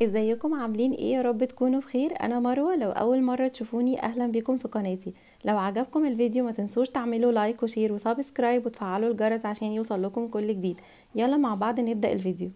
ازيكم عاملين ايه يا رب تكونوا بخير انا مروه لو اول مره تشوفوني اهلا بكم في قناتي لو عجبكم الفيديو ما تنسوش تعملوا لايك وشير وسبسكرايب وتفعلوا الجرس عشان يوصل لكم كل جديد يلا مع بعض نبدا الفيديو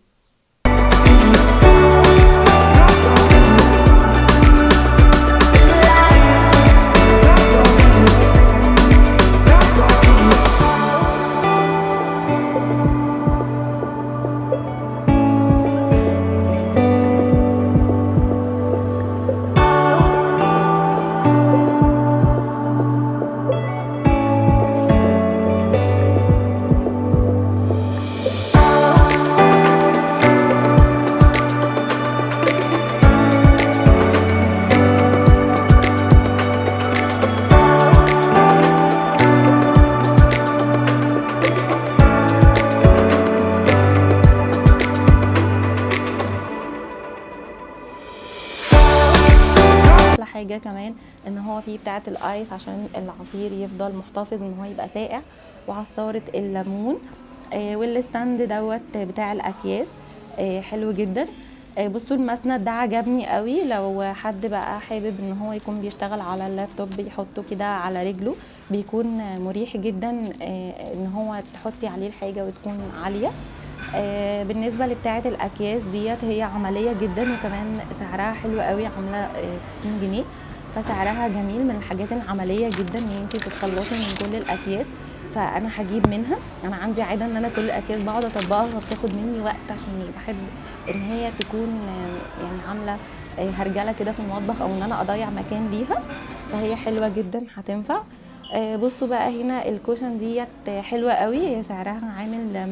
احلى حاجه كمان ان هو فيه بتاعه الايس عشان العصير يفضل محتفظ ان هو يبقى ساقع وعصاره الليمون آه والستاند دوت بتاع الاكياس آه حلو جدا آه بصوا المسند ده عجبني قوي لو حد بقى حابب ان هو يكون بيشتغل على اللابتوب يحطه كده على رجله بيكون مريح جدا آه ان هو تحطي عليه الحاجه وتكون عاليه آه بالنسبه لبتاعه الاكياس ديت هي عمليه جدا وكمان سعرها حلو قوي عامله آه 60 جنيه فسعرها جميل من الحاجات العمليه جدا ان انت تتخلصي من كل الاكياس فانا هجيب منها انا عندي عاده ان انا كل الاكياس بقعد اطبقها فبتاخد مني وقت عشان مش بحب ان هي تكون آه يعني عامله هرجله كده في المطبخ او ان انا اضيع مكان ليها فهي حلوه جدا هتنفع آه بصوا بقى هنا الكوشن ديت حلوه قوي هي سعرها عامل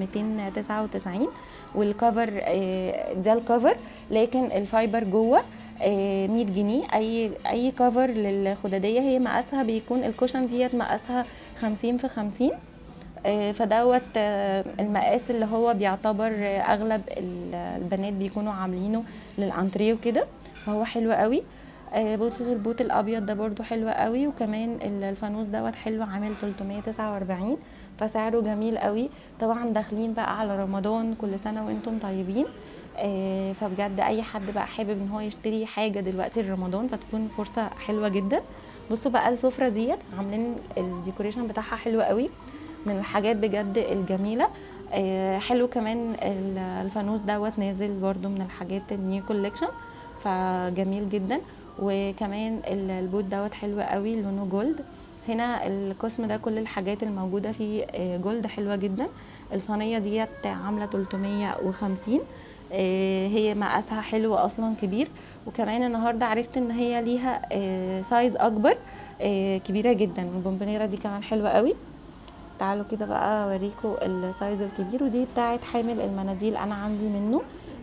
299 والكفر آه ده الكفر لكن الفايبر جوه آه 100 جنيه اي اي كفر للخداديه هي مقاسها بيكون الكوشن ديت مقاسها 50 في 50 فدوت المقاس اللي هو بيعتبر اغلب البنات بيكونوا عاملينه للانتريه وكده فهو حلو قوي بوت البوت الابيض ده برضو حلو قوي وكمان الفانوس دوت حلو عامل 349 فسعره جميل قوي طبعا داخلين بقى على رمضان كل سنه وانتم طيبين فبجد اي حد بقى حابب ان هو يشتري حاجه دلوقتي لرمضان فتكون فرصه حلوه جدا بصوا بقى السفره ديت عاملين الديكوريشن بتاعها حلو قوي من الحاجات بجد الجميله حلو كمان الفانوس دوت نازل برضو من الحاجات النيو كوليكشن فجميل جدا وكمان البوت دوت حلو قوي لونه جولد هنا القسم ده كل الحاجات الموجوده فيه جولد حلوه جدا الصينيه ديت عامله 350 هي مقاسها حلو اصلا كبير وكمان النهارده عرفت ان هي ليها سايز اكبر كبيره جدا البونبونيره دي كمان حلوه قوي تعالوا كده بقى اوريكم السايز الكبير ودي بتاعت حامل المناديل انا عندي منه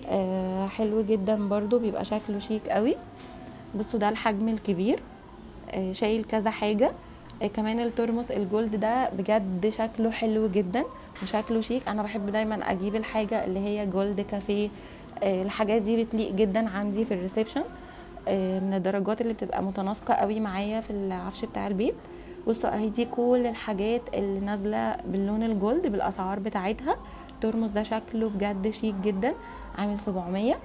حلو جدا برضو بيبقى شكله شيك قوي بصوا ده الحجم الكبير آه شايل كذا حاجة آه كمان الترمس الجولد ده بجد شكله حلو جدا وشكله شيك انا بحب دايما اجيب الحاجة اللي هي جولد كافيه آه الحاجات دي بتليق جدا عندي في الريسبشن من الدرجات اللي بتبقى متناسقة قوي معايا في العفش بتاع البيت بصوا اهي دي كل الحاجات اللي نازلة باللون الجولد بالاسعار بتاعتها الترمس ده شكله بجد شيك جدا عامل 700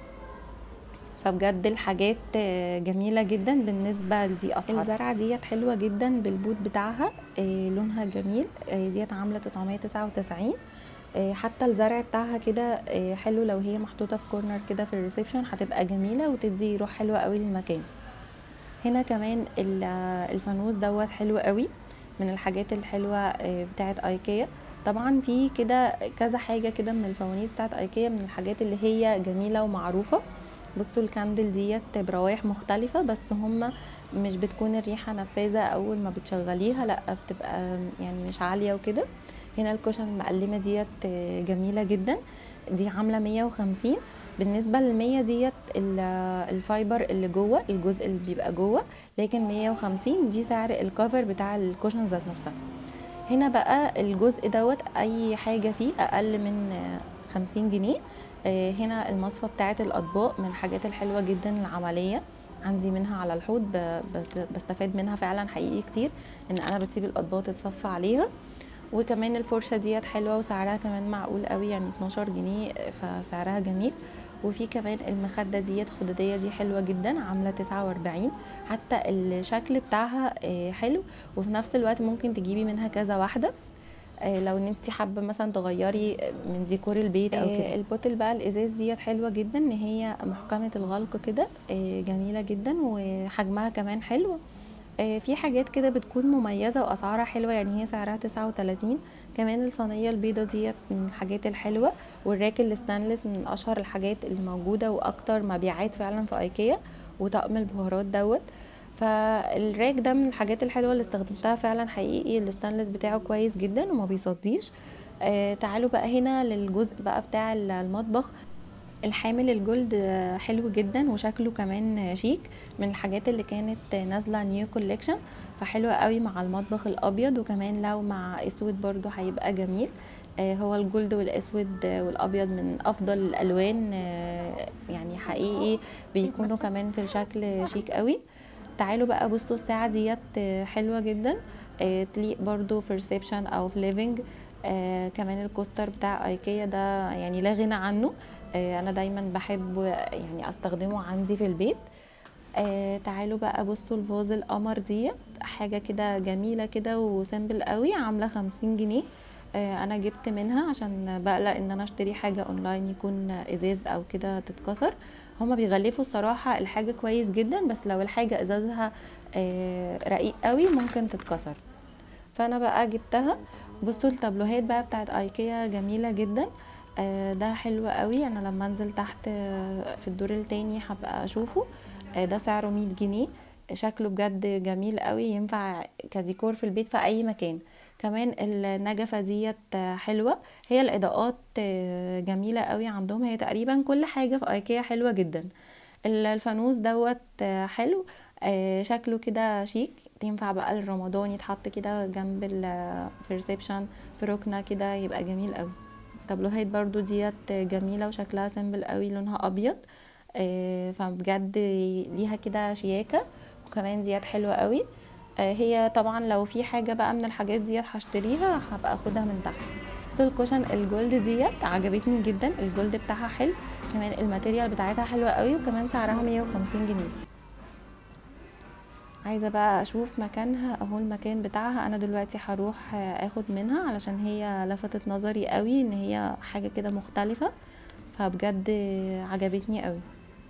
فبجد الحاجات جميله جدا بالنسبه لدي اصلا الزرعه ديت حلوه جدا بالبوت بتاعها لونها جميل ديت عامله 999 حتى الزرع بتاعها كده حلو لو هي محطوطه في كورنر كده في الريسبشن هتبقى جميله وتدي روح حلوه قوي للمكان هنا كمان الفانوس دوت حلو قوي من الحاجات الحلوه بتاعه ايكيا طبعا في كده كذا حاجه كده من الفوانيس بتاعت ايكيا من الحاجات اللي هي جميله ومعروفه بصوا الكاندل ديت بروايح مختلفه بس هم مش بتكون الريحه نفاذه اول ما بتشغليها لا بتبقى يعني مش عاليه وكده هنا الكشن المقلمه ديت جميله جدا دي عامله 150 بالنسبه للمية ديت الفايبر اللي جوه الجزء اللي بيبقى جوه لكن 150 دي سعر الكفر بتاع الكوشن ذات نفسها هنا بقى الجزء دوت اي حاجه فيه اقل من 50 جنيه هنا المصفى بتاعه الاطباق من الحاجات الحلوه جدا العمليه عندي منها على الحوض بستفاد منها فعلا حقيقي كتير ان انا بسيب الاطباق تتصفى عليها وكمان الفرشه ديت حلوه وسعرها كمان معقول قوي يعني 12 جنيه فسعرها جميل وفي كمان المخدة ديت خدادية دي حلوة جدا عاملة تسعة واربعين حتى الشكل بتاعها آه، حلو وفي نفس الوقت ممكن تجيبي منها كذا واحدة آه، لو ان انت حابه مثلا تغيري من ديكور البيت او كده البوتل بقى الازاز ديت حلوه جدا ان هي محكمه الغلق كده آه، جميله جدا وحجمها كمان حلو آه، في حاجات كده بتكون مميزه واسعارها حلوه يعني هي سعرها 39 كمان الصينيه البيضه ديت من الحاجات الحلوه والراك الستانلس من اشهر الحاجات اللي موجوده واكتر مبيعات فعلا في ايكيا وطقم البهارات دوت فالراك ده من الحاجات الحلوه اللي استخدمتها فعلا حقيقي الستانلس بتاعه كويس جدا وما بيصديش آه تعالوا بقى هنا للجزء بقى بتاع المطبخ الحامل الجولد حلو جدا وشكله كمان شيك من الحاجات اللي كانت نازله نيو كوليكشن فحلوة قوي مع المطبخ الابيض وكمان لو مع اسود برضو هيبقى جميل آه هو الجولد والاسود والابيض من افضل الالوان آه يعني حقيقي بيكونوا كمان في الشكل شيك قوي تعالوا بقى بصوا الساعة ديت حلوة جدا آه، تليق برضو في ريسبشن او في ليفينج آه كمان الكوستر بتاع ايكيا ده يعني لا غنى عنه آه انا دايما بحب يعني استخدمه عندي في البيت آه تعالوا بقى بصوا الفوز القمر ديت حاجه كده جميله كده وسيمبل قوي عامله خمسين جنيه آه انا جبت منها عشان بقلق ان انا اشتري حاجه اونلاين يكون ازاز او كده تتكسر هما بيغلفوا الصراحه الحاجه كويس جدا بس لو الحاجه ازازها آه رقيق قوي ممكن تتكسر فانا بقى جبتها بصوا التابلوهات بقى بتاعت ايكيا جميله جدا آه ده حلو قوي انا لما انزل تحت آه في الدور التاني هبقى اشوفه آه ده سعره 100 جنيه شكله بجد جميل قوي ينفع كديكور في البيت في اي مكان كمان النجفة ديت حلوة هي الإضاءات جميلة قوي عندهم هي تقريبا كل حاجة في ايكيا حلوة جدا الفانوس دوت حلو شكله كده شيك ينفع بقى لرمضان يتحط كده جنب في الريسبشن في ركنة كده يبقى جميل قوي التابلوهات برضو ديت جميلة وشكلها سيمبل قوي لونها أبيض فبجد ليها كده شياكة وكمان ديت حلوة قوي هي طبعا لو في حاجة بقى من الحاجات ديت هشتريها هبقى اخدها من تحت بس الكوشن الجولد ديت عجبتني جدا الجولد بتاعها حلو كمان الماتيريال بتاعتها حلوة قوي وكمان سعرها 150 جنيه عايزه بقى اشوف مكانها اهو المكان بتاعها انا دلوقتي هروح اخد منها علشان هي لفتت نظري قوي ان هي حاجه كده مختلفه فبجد عجبتني قوي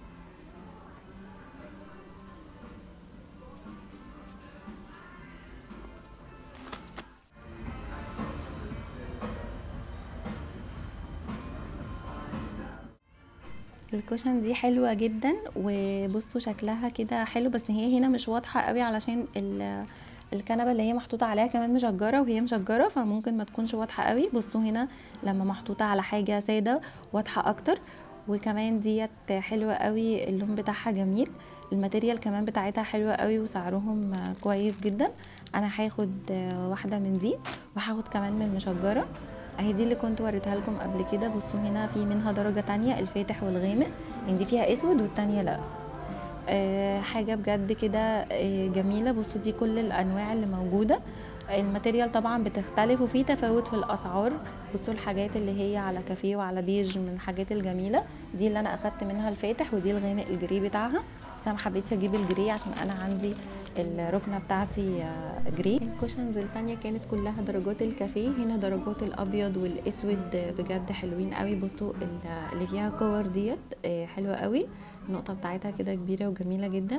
الكوشن دي حلوة جدا وبصوا شكلها كده حلو بس هي هنا مش واضحة قوي علشان الكنبة اللي هي محطوطة عليها كمان مشجرة وهي مشجرة فممكن ما تكونش واضحة قوي بصوا هنا لما محطوطة على حاجة سادة واضحة اكتر وكمان ديت حلوة قوي اللون بتاعها جميل الماتيريال كمان بتاعتها حلوة قوي وسعرهم كويس جدا انا هاخد واحدة من دي وهاخد كمان من المشجرة اهي دي اللي كنت وريتها لكم قبل كده بصوا هنا في منها درجه تانية الفاتح والغامق يعني دي فيها اسود والتانية لا أه حاجه بجد كده أه جميله بصوا دي كل الانواع اللي موجوده الماتيريال طبعا بتختلف وفي تفاوت في الاسعار بصوا الحاجات اللي هي على كافيه وعلى بيج من الحاجات الجميله دي اللي انا اخدت منها الفاتح ودي الغامق الجري بتاعها بس انا محبيتش اجيب الجري عشان انا عندي الركنه بتاعتي جري الكوشنز التانية كانت كلها درجات الكافيه هنا درجات الابيض والاسود بجد حلوين قوي بصوا اللي فيها كور ديت حلوه قوي النقطه بتاعتها كده كبيره وجميله جدا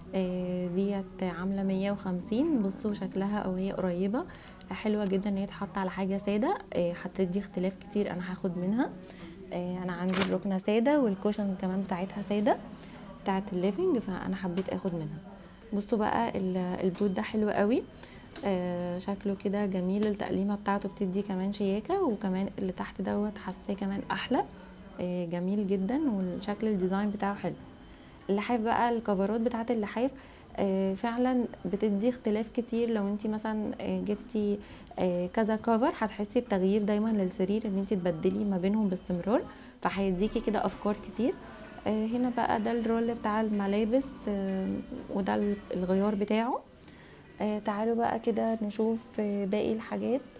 ديت عامله 150 بصوا شكلها او هي قريبه حلوه جدا ان هي تحط على حاجه ساده هتدي اختلاف كتير انا هاخد منها انا عندي الركنه ساده والكوشن كمان بتاعتها ساده بتاعت الليفنج فانا حبيت اخد منها بصوا بقى البوت ده حلو قوي آه شكله كده جميل التقليمه بتاعته بتدي كمان شياكه وكمان اللي تحت دوت حاساه كمان احلى آه جميل جدا والشكل الديزاين بتاعه حلو اللحاف بقى الكفرات بتاعه اللحاف آه فعلا بتدي اختلاف كتير لو انت مثلا جبتي كذا كفر هتحسي بتغيير دايما للسرير ان انت تبدلي ما بينهم باستمرار فهيديكي كده افكار كتير هنا بقى ده الرول بتاع الملابس وده الغيار بتاعه تعالوا بقى كده نشوف باقي الحاجات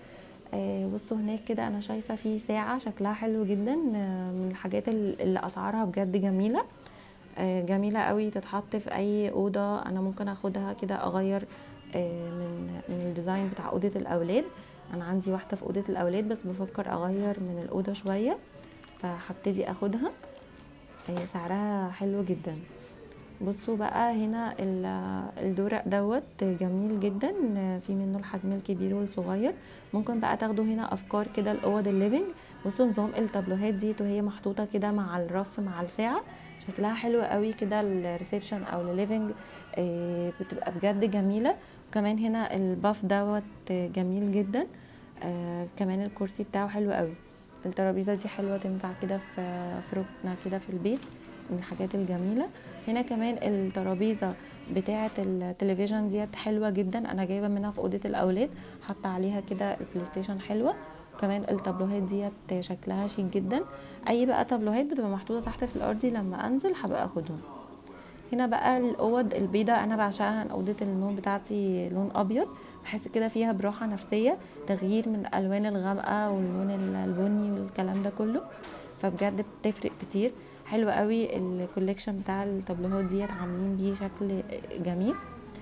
آه، بصوا هناك كده انا شايفه في ساعه شكلها حلو جدا آه، من الحاجات ال- اللي اسعارها بجد جميله آه، جميله قوي تتحط في اي اوضه انا ممكن اخدها كده اغير آه، من من الديزاين بتاع اوضه الاولاد انا عندي واحده في اوضه الاولاد بس بفكر اغير من الاوضه شويه فهبتدي اخدها آه، سعرها حلو جدا بصوا بقى هنا ال- الدورق دوت جميل جدا في منه الحجم الكبير والصغير ممكن بقى تاخدوا هنا افكار كده لاوض الليفينج بصوا نظام التابلوهات دي وهي محطوطه كده مع الرف مع الساعه شكلها حلو قوي كده الريسبشن او الليفينج آه، بتبقى بجد جميله وكمان هنا الباف دوت جميل جدا آه، كمان الكرسي بتاعه حلو قوي الترابيزه دي حلوه تنفع كده في في ركنه كده في البيت من الحاجات الجميله هنا كمان الترابيزه بتاعه التلفزيون ديت حلوه جدا انا جايبه منها في اوضه الاولاد حاطه عليها كده البلاي ستيشن حلوه كمان التابلوهات ديت شكلها شيك جدا اي بقى تابلوهات بتبقى محطوطه تحت في الارضي لما انزل هبقى اخدهم هنا بقى الاوض البيضاء انا بعشقها أنا اوضه النوم بتاعتي لون ابيض بحس كده فيها براحه نفسيه تغيير من الالوان الغامقه واللون البني والكلام ده كله فبجد بتفرق كتير حلو قوي الكوليكشن بتاع التابلوهات ديت عاملين بيه شكل جميل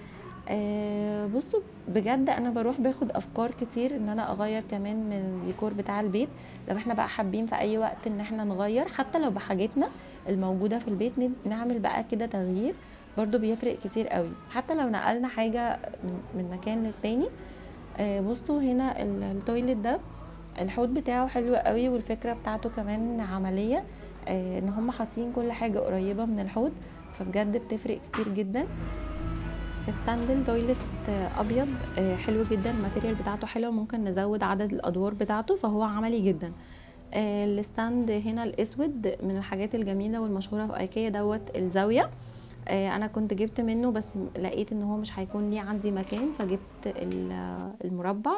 آه بصوا بجد انا بروح باخد افكار كتير ان انا اغير كمان من الديكور بتاع البيت لو احنا بقى حابين في اي وقت ان احنا نغير حتى لو بحاجتنا الموجوده في البيت ن- نعمل بقى كده تغيير برضو بيفرق كتير قوي حتى لو نقلنا حاجه من- من مكان للتاني آه بصوا هنا ال- التويلت ده الحوض بتاعه حلو قوي والفكره بتاعته كمان عمليه آه ان هم حاطين كل حاجه قريبه من الحوض فبجد بتفرق كتير جدا ستاند تويلت ابيض آه، حلو جدا الماتيريال بتاعته حلو ممكن نزود عدد الادوار بتاعته فهو عملي جدا آه، الستاند هنا الاسود من الحاجات الجميله والمشهوره في ايكيا دوت الزاويه آه، انا كنت جبت منه بس لقيت ان هو مش هيكون ليه عندي مكان فجبت ال- المربع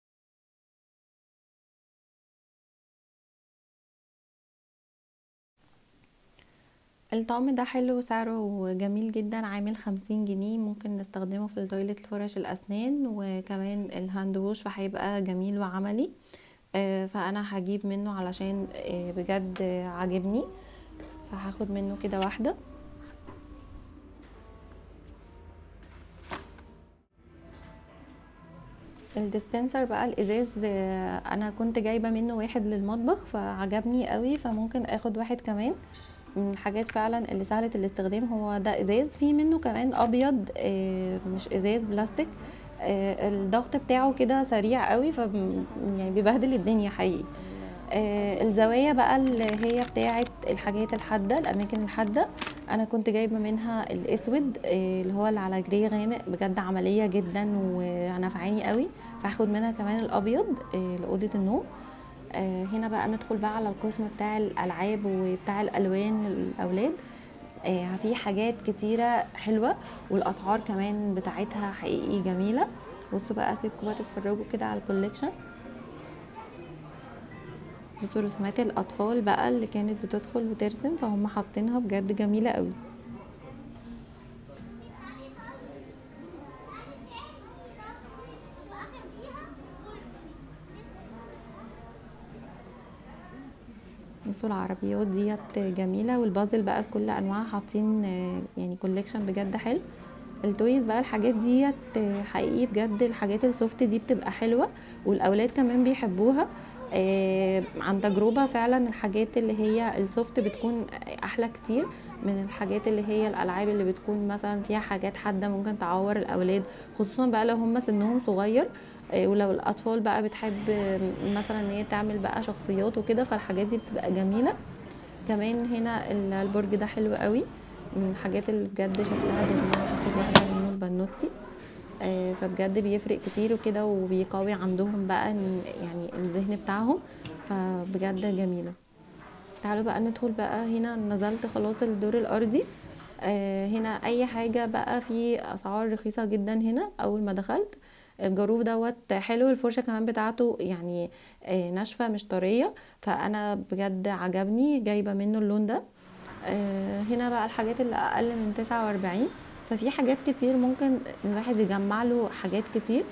الطقم ده حلو سعره جميل جدا عامل خمسين جنيه ممكن نستخدمه في التويلت فرش الأسنان وكمان الهاند ووش فهيبقى جميل وعملي آه، فأنا هجيب منه علشان آه، بجد عاجبني فهاخد منه كده واحدة الديسبنسر بقى الازاز آه، انا كنت جايبه منه واحد للمطبخ فعجبني قوي فممكن اخد واحد كمان من الحاجات فعلا اللي سهله الاستخدام هو ده ازاز في منه كمان ابيض آه، مش ازاز بلاستيك آه، الضغط بتاعه كده سريع قوي ف يعني بيبهدل الدنيا حقيقي آه، الزوايا بقى اللي هي بتاعه الحاجات الحاده الاماكن الحاده انا كنت جايبه منها الاسود آه، اللي هو اللي على جري غامق بجد عمليه جدا ونفعاني قوي فهاخد منها كمان الابيض آه، لاوضه النوم آه، هنا بقى ندخل بقى على القسم بتاع الالعاب وبتاع الالوان للاولاد آه، في حاجات كتيره حلوه والاسعار كمان بتاعتها حقيقي جميله بصوا بقى سيبكم بقى تتفرجوا كده على الكوليكشن بصوا رسومات الاطفال بقى اللي كانت بتدخل وترسم فهم حاطينها بجد جميله قوي بصوا العربيات ديت جميله والبازل بقى بكل انواعها حاطين آه، يعني كوليكشن بجد حلو التويز بقى الحاجات ديت آه، حقيقي بجد الحاجات السوفت دي بتبقى حلوه والاولاد كمان بيحبوها آه، عن تجربه فعلا الحاجات اللي هي السوفت بتكون احلى كتير من الحاجات اللي هي الالعاب اللي بتكون مثلا فيها حاجات حاده ممكن تعور الاولاد خصوصا بقى لو هم سنهم صغير آه، ولو الاطفال بقى بتحب آه، مثلا ان هي تعمل بقى شخصيات وكده فالحاجات دي بتبقى جميله كمان هنا ال- البرج ده حلو قوي من الحاجات اللي بجد شكلها جميل اخد واحده منه البنوتي آه، فبجد بيفرق كتير وكده وبيقوي عندهم بقى إن- يعني الذهن بتاعهم فبجد جميله تعالوا بقى ندخل بقى هنا نزلت خلاص الدور الارضي آه، هنا اي حاجه بقى في اسعار رخيصه جدا هنا اول ما دخلت الجاروف دوت حلو الفرشه كمان بتاعته يعني آه، ناشفه مش طريه فانا بجد عجبني جايبه منه اللون ده آه، هنا بقى الحاجات اللي اقل من 49 ففي حاجات كتير ممكن الواحد يجمع له حاجات كتير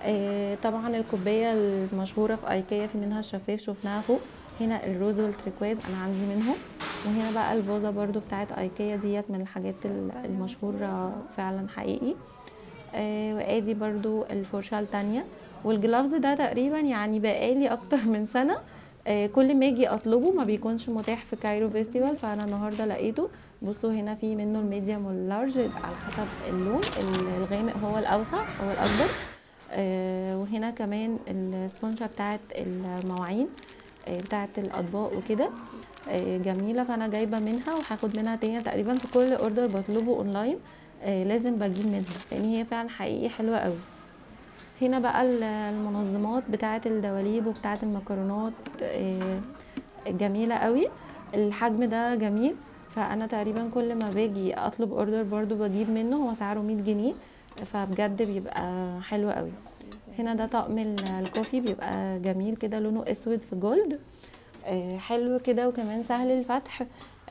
آه، طبعا الكوبايه المشهوره في ايكيا في منها الشفاف شفناها فوق هنا الروز والتريكواز انا عندي منهم وهنا بقى الفازه برضو بتاعت ايكيا ديت من الحاجات المشهوره فعلا حقيقي آه، وادي برضو الفرشه التانية والجلافز ده تقريبا يعني بقالي اكتر من سنه آه، كل ما اجي اطلبه ما بيكونش متاح في كايرو فيستيفال فانا النهارده لقيته بصوا هنا في منه الميديوم واللارج على حسب اللون الغامق هو الاوسع هو الاكبر آه، وهنا كمان السبونجة بتاعت المواعين آه، بتاعت الاطباق وكده جميلة فانا جايبة منها وهاخد منها تاني تقريبا في كل اوردر بطلبه اونلاين لازم بجيب منها لان هي فعلا حقيقي حلوة قوي هنا بقى المنظمات بتاعه الدواليب وبتاعه المكرونات آه، جميله قوي الحجم ده جميل فانا تقريبا كل ما باجي اطلب اوردر برضو بجيب منه هو سعره 100 جنيه فبجد بيبقى حلو قوي هنا ده طقم الكوفي بيبقى جميل كده لونه اسود في جولد آه، حلو كده وكمان سهل الفتح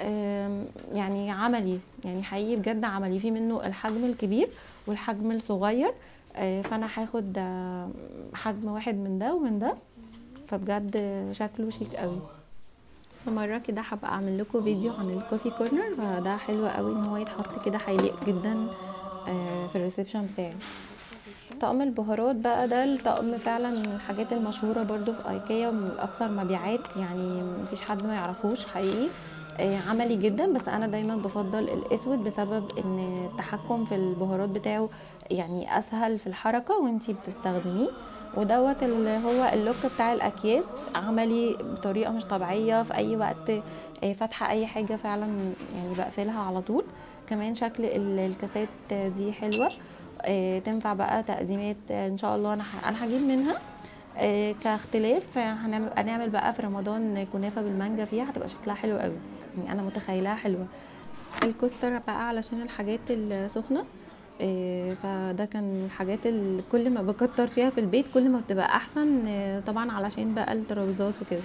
يعني عملي يعني حقيقي بجد عملي في منه الحجم الكبير والحجم الصغير آه، فانا هاخد آه، حجم واحد من ده ومن ده فبجد شكله شيك قوي فمره كده هبقى اعمل لكم فيديو عن الكوفي كورنر فده حلو قوي ان هو يتحط كده هيليق جدا آه، في الريسبشن بتاعي طقم البهارات بقى ده الطقم فعلا من الحاجات المشهورة برضو في ايكيا ومن الاكثر مبيعات يعني مفيش حد ما يعرفوش حقيقي آه، عملي جدا بس انا دايما بفضل الاسود بسبب ان التحكم في البهارات بتاعه يعني اسهل في الحركه وانتي بتستخدميه ودوت اللي هو اللوك بتاع الاكياس عملي بطريقه مش طبيعيه في اي وقت آه، فاتحه اي حاجه فعلا يعني بقفلها على طول كمان شكل الكاسات دي حلوه آه، تنفع بقى تقديمات ان شاء الله انا انا هجيب منها كاختلاف هنعمل بقى في رمضان كنافه بالمانجا فيها هتبقى شكلها حلو قوي يعني انا متخيلها حلوه الكوستر بقى علشان الحاجات السخنه إيه فده كان الحاجات اللي كل ما بكتر فيها في البيت كل ما بتبقى احسن إيه طبعا علشان بقى الترابيزات وكده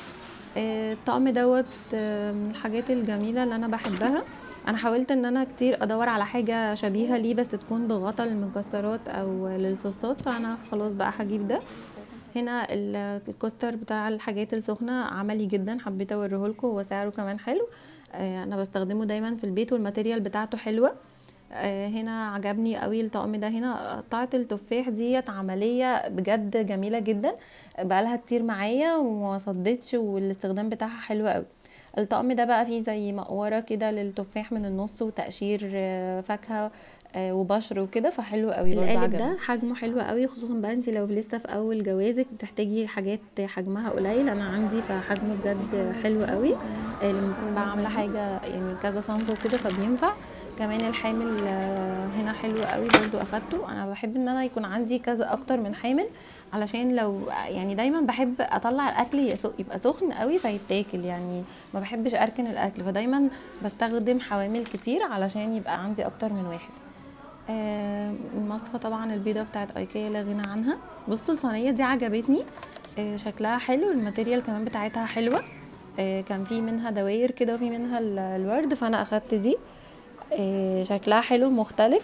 إيه الطقم دوت من الحاجات الجميله اللي انا بحبها انا حاولت ان انا كتير ادور على حاجه شبيهه ليه بس تكون بغطا للمكسرات او للصوصات فانا خلاص بقى هجيب ده هنا الكوستر بتاع الحاجات السخنه عملي جدا حبيت اوريهولكم هو سعره كمان حلو آه، انا بستخدمه دايما في البيت والماتيريال بتاعته حلوه آه، هنا عجبني قوي الطقم ده هنا قطعه التفاح ديت عمليه بجد جميله جدا بقالها كتير معايا وما صدتش والاستخدام بتاعها حلو قوي الطقم ده بقى فيه زي مقوره كده للتفاح من النص وتقشير آه، فاكهه آه، وبشر وكده فحلو قوي القالب ده حجمه حلو قوي خصوصا بقى انت لو لسه في اول جوازك بتحتاجي حاجات حجمها قليل انا عندي فحجمه بجد حلو قوي آه، لما اكون بقى عامله حاجه يعني كذا صنف وكده فبينفع كمان الحامل آه، هنا حلو قوي برضو اخدته انا بحب ان انا يكون عندي كذا اكتر من حامل علشان لو يعني دايما بحب اطلع الاكل يبقى سخن قوي فيتاكل يعني ما بحبش اركن الاكل فدايما بستخدم حوامل كتير علشان يبقى عندي اكتر من واحد آه المصفى طبعا البيضه بتاعت ايكيا لا غنى عنها بصوا الصينيه دي عجبتني آه شكلها حلو الماتيريال كمان بتاعتها حلوه آه كان في منها دواير كده وفي منها الورد فانا اخدت دي آه شكلها حلو مختلف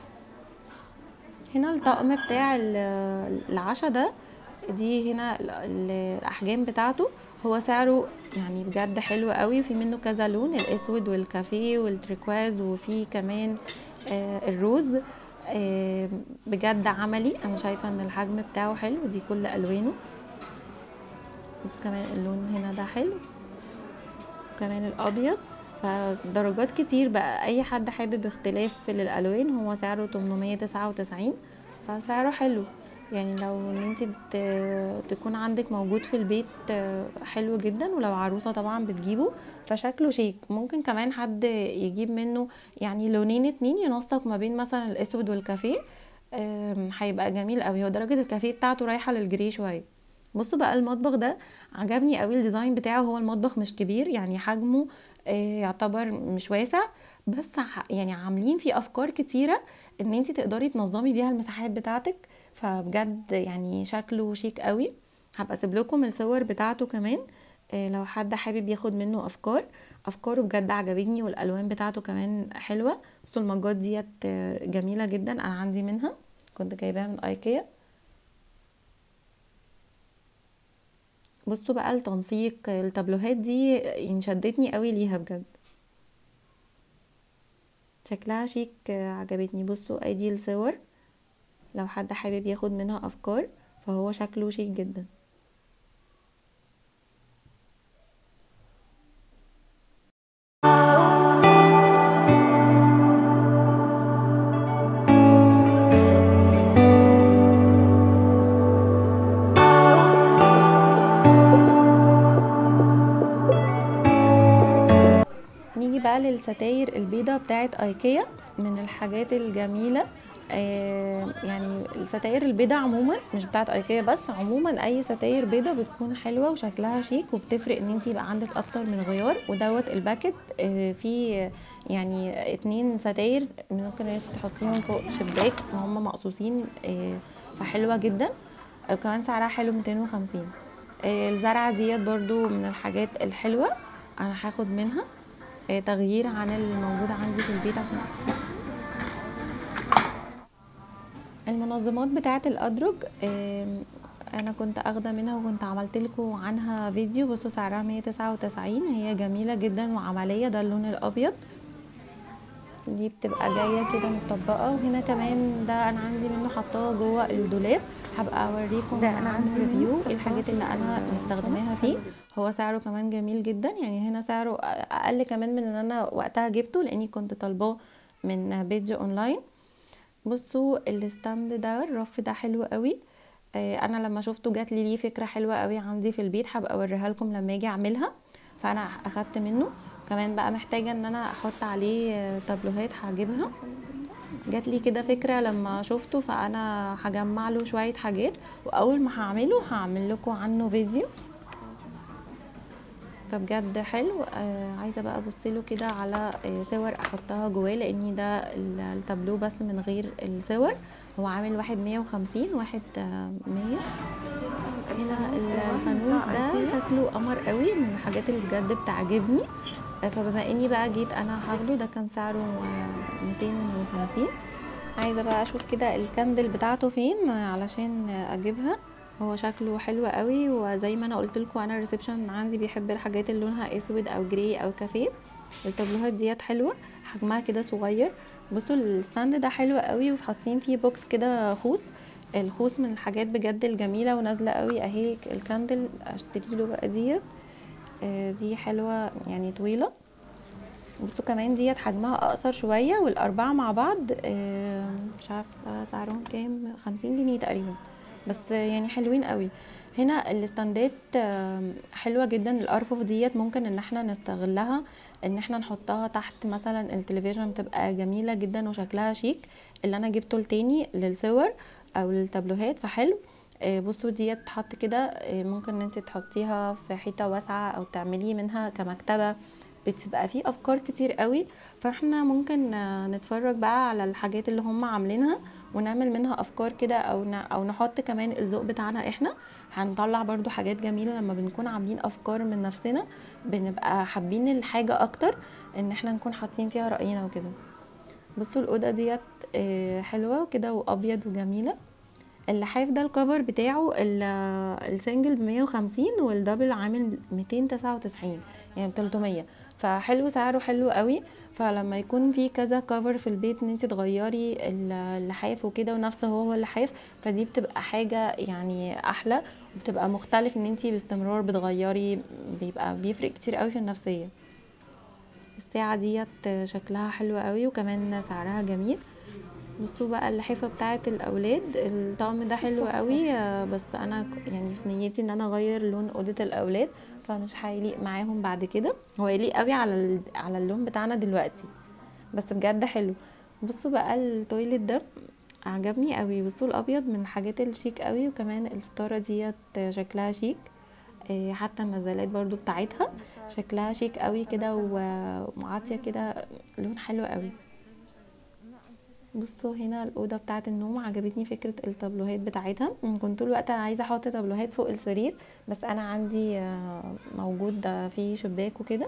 هنا الطقم بتاع العشاء ده دي هنا الاحجام بتاعته هو سعره يعني بجد حلو قوي وفي منه كذا لون الاسود والكافيه والتريكواز وفي كمان آه الروز آه بجد عملي انا شايفه ان الحجم بتاعه حلو دي كل الوانه بصوا كمان اللون هنا ده حلو وكمان الابيض فدرجات كتير بقى اي حد حابب اختلاف للالوان هو سعره 899 فسعره حلو يعني لو ان انت تكون عندك موجود في البيت حلو جدا ولو عروسه طبعا بتجيبه فشكله شيك ممكن كمان حد يجيب منه يعني لونين اتنين ينسق ما بين مثلا الاسود والكافيه هيبقى جميل قوي هو درجه الكافيه بتاعته رايحه للجري شويه بصوا بقى المطبخ ده عجبني قوي الديزاين بتاعه هو المطبخ مش كبير يعني حجمه آه، يعتبر مش واسع بس يعني عاملين فيه افكار كتيره ان انت تقدري تنظمي بيها المساحات بتاعتك فبجد يعني شكله شيك قوي هبقى اسيب لكم الصور بتاعته كمان آه، لو حد حابب ياخد منه افكار افكاره بجد عجبتني والالوان بتاعته كمان حلوه بصوا المجات ديت آه، جميله جدا انا عندي منها كنت جايباها من ايكيا بصوا بقى التنسيق التابلوهات دي يعني شدتني قوي ليها بجد شكلها شيك عجبتني بصوا ادي الصور لو حد حابب ياخد منها افكار فهو شكله شيك جدا نيجي بقى للستاير البيضة بتاعت ايكيا من الحاجات الجميلة آه يعني الستاير البيضة عموما مش بتاعت ايكيا بس عموما اي ستاير بيضة بتكون حلوة وشكلها شيك وبتفرق ان انت يبقى عندك اكتر من غيار ودوت الباكت آه فيه يعني اتنين ستاير ممكن انت تحطيهم فوق شباك وهم مقصوصين آه فحلوة جدا وكمان سعرها حلو 250 آه الزرعة ديت برضو من الحاجات الحلوة انا هاخد منها آه تغيير عن الموجود عندي في البيت عشان المنظمات بتاعه الادرج انا كنت اخده منها وكنت عملت لكم عنها فيديو بصوا سعرها 199 هي جميله جدا وعمليه ده اللون الابيض دي بتبقى جايه كده متطبقه وهنا كمان ده انا عندي منه حطاه جوه الدولاب هبقى اوريكم ده أنا عنه عندي منه ريفيو حطاه ايه الحاجات اللي انا جوه مستخدماها فيه هو سعره كمان جميل جدا يعني هنا سعره اقل كمان من ان انا وقتها جبته لاني كنت طالباه من بيج اونلاين بصوا الستاند ده الرف ده حلو قوي آه، انا لما شفته جات لي ليه فكره حلوه قوي عندي في البيت هبقى اوريها لكم لما اجي اعملها فانا اخدت منه كمان بقى محتاجه ان انا احط عليه آه، تابلوهات هجيبها جات لي كده فكره لما شفته فانا هجمع له شويه حاجات واول ما هعمله هعمل لكم عنه فيديو فبجد حلو آه عايزه بقى ابص له كده على آه صور احطها جواه لاني ده ال- التابلو بس من غير الصور هو عامل واحد مية وخمسين واحد آه مية هنا ال- الفانوس ده شكله قمر قوي من الحاجات اللي بجد بتعجبني آه فبما اني بقى جيت انا هاخده ده كان سعره ميتين وخمسين عايزه بقى اشوف كده الكاندل بتاعته فين آه، علشان آه، اجيبها هو شكله حلو قوي وزي ما انا قلت لكم انا الريسبشن عندي بيحب الحاجات اللي لونها اسود او جراي او كافيه التابلوهات ديت حلوه حجمها كده صغير بصوا الستاند ده حلو قوي وحاطين فيه بوكس كده خوص الخوص من الحاجات بجد الجميله ونازله قوي اهي الكاندل اشتري له بقى ديت آه، دي حلوه يعني طويله بصوا كمان ديت حجمها اقصر شويه والاربعه مع بعض آه، مش عارفه سعرهم كام خمسين جنيه تقريبا بس يعني حلوين قوي هنا الاستندات آم، حلوه جدا الارفف ديت ممكن ان احنا نستغلها ان احنا نحطها تحت مثلا التلفزيون بتبقى جميله جدا وشكلها شيك اللي انا جبته التاني للصور او للتابلوهات فحلو آه، بصوا ديت تحط كده آه، ممكن ان انت تحطيها في حيطه واسعه او تعملي منها كمكتبه بتبقى فيه افكار كتير قوي فاحنا ممكن آه، نتفرج بقى على الحاجات اللي هم عاملينها ونعمل منها افكار كده او ن- او نحط كمان الذوق بتاعنا احنا هنطلع برضو حاجات جميله لما بنكون عاملين افكار من نفسنا بنبقى حابين الحاجه اكتر ان احنا نكون حاطين فيها راينا وكده بصوا الاوضه ديت آه، حلوه كده وابيض وجميله اللحاف ده الكفر بتاعه ال- السنجل ب 150 والدبل عامل 299 يعني 300 فحلو سعره حلو قوي فلما يكون في كذا كفر في البيت ان انت تغيري ال- اللحاف وكده ونفسه هو اللحاف فدي بتبقى حاجة يعني احلى وبتبقى مختلف ان انت باستمرار بتغيري بيبقى بيفرق كتير قوي في النفسية الساعة ديت شكلها حلو قوي وكمان سعرها جميل بصوا بقى اللحافة بتاعة الأولاد الطقم ده حلو قوي آه، بس أنا ك- يعني في نيتي إن أنا أغير لون أوضة الأولاد فمش هيليق معاهم بعد كده هو يليق قوي على ال- على اللون بتاعنا دلوقتي بس بجد حلو بصوا بقى التويلت ده عجبني قوي بصوا الأبيض من الحاجات الشيك قوي وكمان الستارة ديت شكلها شيك آه، حتى النزلات برضو بتاعتها شكلها شيك قوي كده و- ومعاطية كده لون حلو قوي بصوا هنا الأوضة بتاعة النوم عجبتني فكرة التابلوهات بتاعتها أنا كنت طول الوقت عايزة احط تابلوهات فوق السرير بس انا عندي آه، موجود ده فيه شباك وكده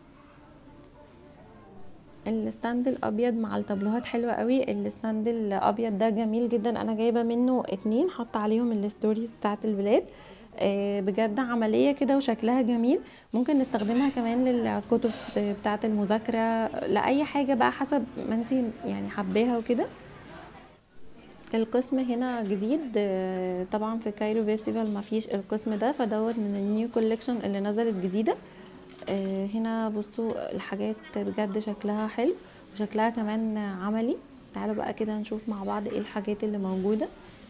الستاند الابيض مع التابلوهات حلوه قوي الستاند الابيض ده جميل جدا انا جايبه منه اتنين حاطه عليهم الستوريز بتاعه الولاد آه، بجد عملية كده وشكلها جميل ممكن نستخدمها كمان للكتب بتاعة المذاكرة لأي حاجة بقى حسب ما انت يعني حباها وكده القسم هنا جديد آه، طبعا في كايرو فيستيفال ما فيش القسم ده فدوت من النيو كوليكشن اللي نزلت جديدة آه، هنا بصوا الحاجات بجد شكلها حلو وشكلها كمان عملي تعالوا بقى كده نشوف مع بعض ايه الحاجات اللي موجودة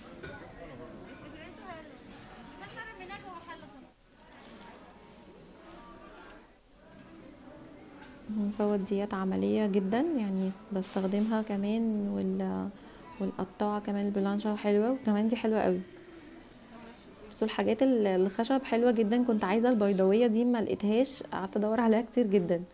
فوت ديت عملية جدا يعني بستخدمها كمان وال والقطاعة كمان البلانشة حلوة وكمان دي حلوة قوي بصوا الحاجات ال- الخشب حلوة جدا كنت عايزة البيضاوية دي ما لقيتهاش قعدت ادور عليها كتير جدا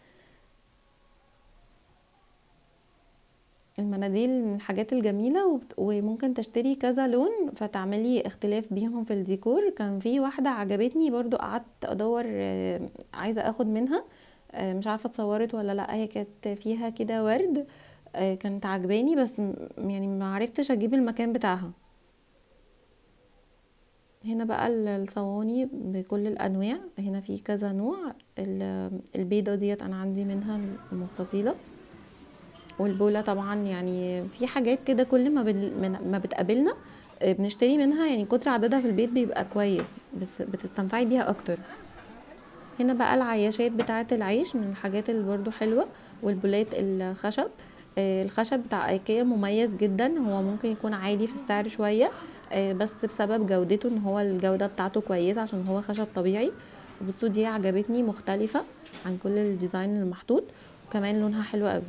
المناديل من الحاجات الجميلة وبت- وممكن تشتري كذا لون فتعملي اختلاف بيهم في الديكور كان في واحدة عجبتني برضو قعدت ادور آه، عايزة اخد منها آه، مش عارفة اتصورت ولا لا هي كانت فيها كده ورد آه، كانت عجباني بس م- يعني ما عرفتش اجيب المكان بتاعها هنا بقى ال- الصواني بكل الانواع هنا في كذا نوع ال- البيضة ديت انا عندي منها مستطيلة والبولة طبعا يعني في حاجات كده كل ما بن من- ما بتقابلنا آه، بنشتري منها يعني كتر عددها في البيت بيبقى كويس بت- بتستنفعي بيها اكتر هنا بقى العياشات بتاعة العيش من الحاجات اللي برضو حلوة والبولات الخشب آه، الخشب بتاع ايكيا مميز جدا هو ممكن يكون عالي في السعر شوية آه، بس بسبب جودته ان هو الجودة بتاعته كويسة عشان هو خشب طبيعي بصوا دي عجبتني مختلفة عن كل الديزاين المحطوط وكمان لونها حلو قوي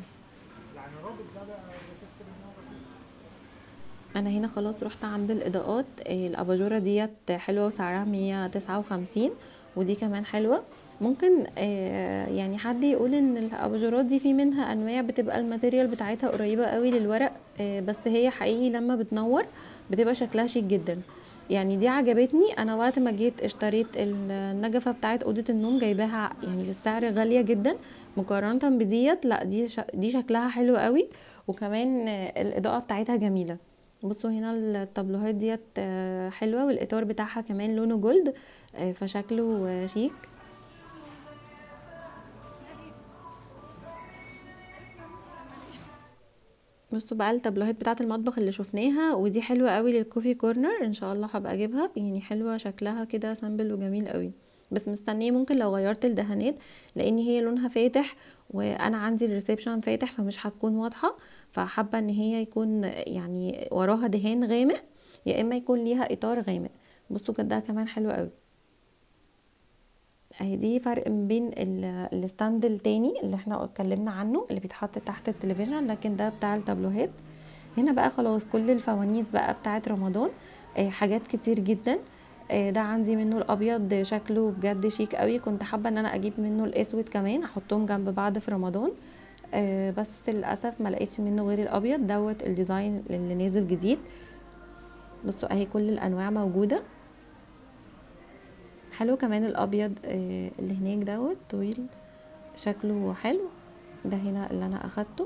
انا هنا خلاص رحت عند الاضاءات آه، الاباجوره ديت حلوه وسعرها 159 ودي كمان حلوه ممكن آه، يعني حد يقول ان الاباجورات دي في منها انواع بتبقى الماتيريال بتاعتها قريبه قوي للورق آه، بس هي حقيقي لما بتنور بتبقى شكلها شيك جدا يعني دي عجبتني انا وقت ما جيت اشتريت النجفه بتاعت اوضه النوم جايباها يعني في السعر غاليه جدا مقارنه بديت لا دي ش... دي شكلها حلو قوي وكمان آه، الاضاءه بتاعتها جميله بصوا هنا الطابلوهات ديت آه، حلوه والاطار بتاعها كمان لونه جولد آه، فشكله آه، شيك بصوا بقى التابلوهات بتاعه المطبخ اللي شفناها ودي حلوه قوي للكوفي كورنر ان شاء الله هبقى اجيبها يعني حلوه شكلها كده سامبل وجميل قوي بس مستنيه ممكن لو غيرت الدهانات لان هي لونها فاتح وانا عندي الريسبشن فاتح فمش هتكون واضحه فحابه ان هي يكون يعني وراها دهان غامق يا اما يكون ليها اطار غامق بصوا جدها كمان حلو قوي اهي دي فرق ما بين ال- الستاند التاني اللي احنا اتكلمنا عنه اللي بيتحط تحت التلفزيون لكن ده بتاع التابلوهات هنا بقى خلاص كل الفوانيس بقى بتاعت رمضان آه، حاجات كتير جدا آه، ده عندي منه الابيض شكله بجد شيك قوي كنت حابه ان انا اجيب منه الاسود كمان احطهم جنب بعض في رمضان آه، بس للاسف ما لقيتش منه غير الابيض دوت الديزاين اللي نازل جديد بصوا اهي كل الانواع موجوده حلو كمان الابيض آه، اللي هناك دوت طويل شكله حلو ده هنا اللي انا اخدته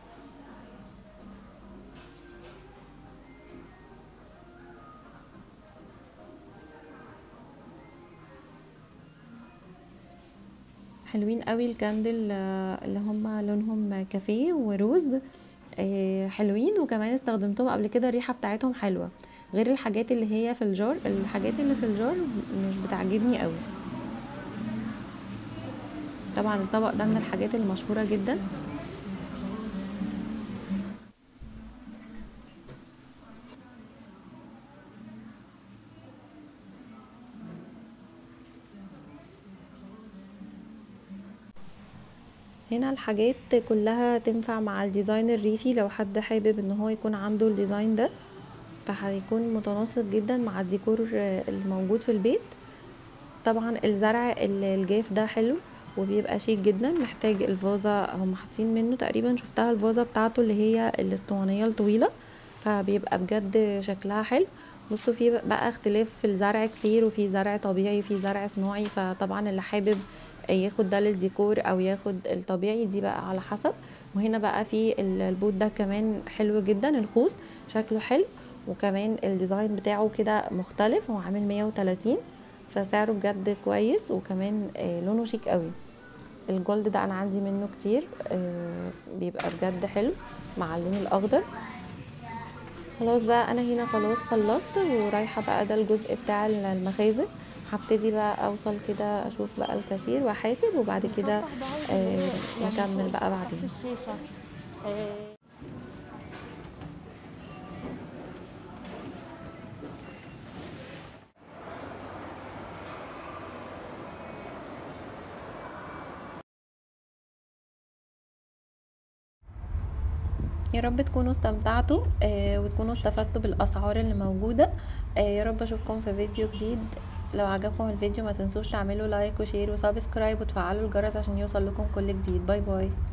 حلوين قوي الكاندل آه، اللي هم لونهم كافيه وروز آه، حلوين وكمان استخدمتهم قبل كده الريحه بتاعتهم حلوه غير الحاجات اللي هي في الجار الحاجات اللي في الجار مش بتعجبني قوي طبعا الطبق ده من الحاجات المشهوره جدا هنا الحاجات كلها تنفع مع الديزاين الريفي لو حد حابب ان هو يكون عنده الديزاين ده فهيكون متناسق جدا مع الديكور آه، الموجود في البيت طبعا الزرع ال- الجاف ده حلو وبيبقى شيك جدا محتاج الفازة هم حاطين منه تقريبا شفتها الفازة بتاعته اللي هي الاسطوانية الطويلة فبيبقى بجد شكلها حلو بصوا في بقى اختلاف في الزرع كتير وفي زرع طبيعي وفي زرع صناعي فطبعا اللي حابب ياخد ده للديكور او ياخد الطبيعي دي بقى على حسب وهنا بقى في ال- البوت ده كمان حلو جدا الخوص شكله حلو وكمان الديزاين بتاعه كده مختلف هو عامل 130 فسعره بجد كويس وكمان آه، لونه شيك قوي الجولد ده انا عندي منه كتير آه، بيبقى بجد حلو مع اللون الاخضر خلاص بقى انا هنا خلاص خلصت ورايحه بقى ده الجزء بتاع المخازن هبتدي بقى اوصل كده اشوف بقى الكاشير واحاسب وبعد كده آه، نكمل بقى بعدين الشاشة آه، يا رب تكونوا استمتعتوا آه، وتكونوا استفدتوا بالاسعار اللي موجوده آه، يا رب اشوفكم في فيديو جديد لو عجبكم الفيديو ما تنسوش تعملوا لايك وشير وسبسكرايب وتفعلوا الجرس عشان يوصل لكم كل جديد باي باي